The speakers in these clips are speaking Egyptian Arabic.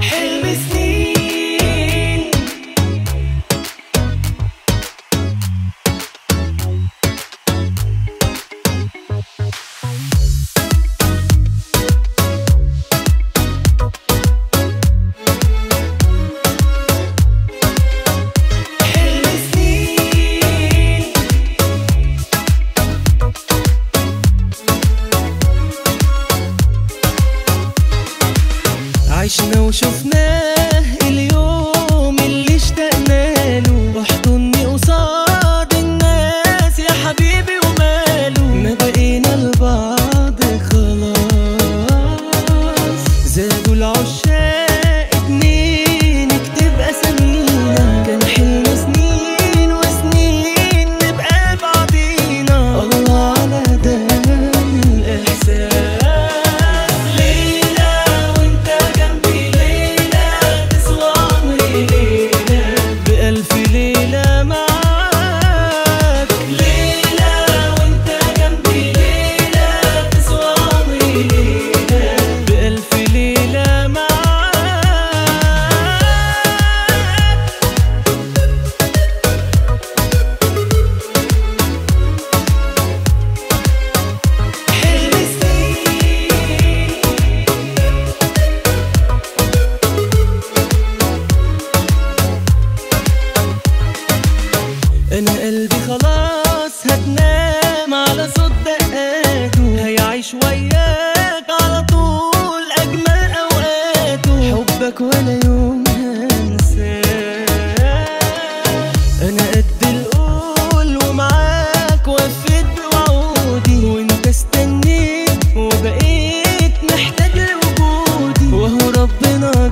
حلم سنين حلم سنين عشنا وشفناه اليوم اللي اشتقنا له احضني قصاد الناس يا حبيبي وماله ما بقينا لبعض خلاص زادوا العشاق اتنين اكتب اسامينا كان حلم سنين وسنين نبقى بعضينا الله على ده الاحساس ليلة وانت جنبي ليلة تسوى عمري ليلة بألف ليلة معاك ليلة وانت جنبي ليلة تسوى عمري ليلة بألف ليلة معاك حلم سنين انا قلبي خلاص هتنام على صوت دقاته هيعيش وياك على طول اجمل اوقاته حبك ولا يوم هنساه انا قد القول ومعاك وفيت بوعودي وانت استنيت وبقيت محتاج لوجودي وهو ربنا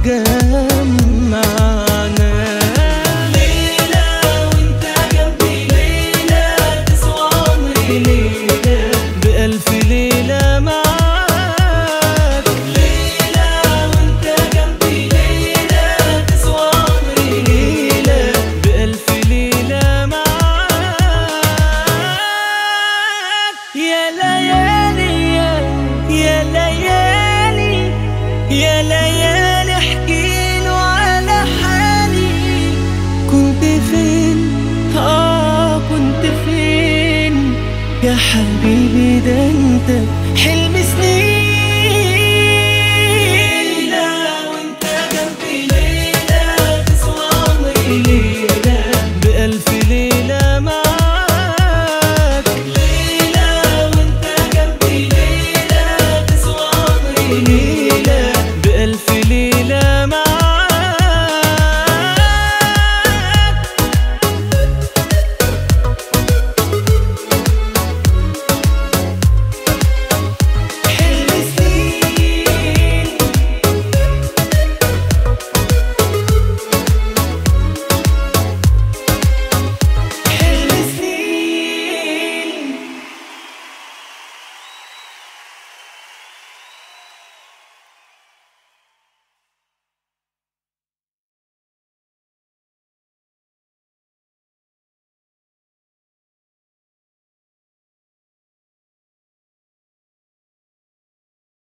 جمعنا ليلة وانت جنبي ليلة تسوى عمري ليلة بألف ليلة معاك ليلة وانت جنبي ليلة تسوى عمري ليلة بألف ليلة معاك يا ليالي يا يا ليالي يا ليالي احكيله على حالي كنت فين اه كنت فين يا حبيبي ده انت حلم سنين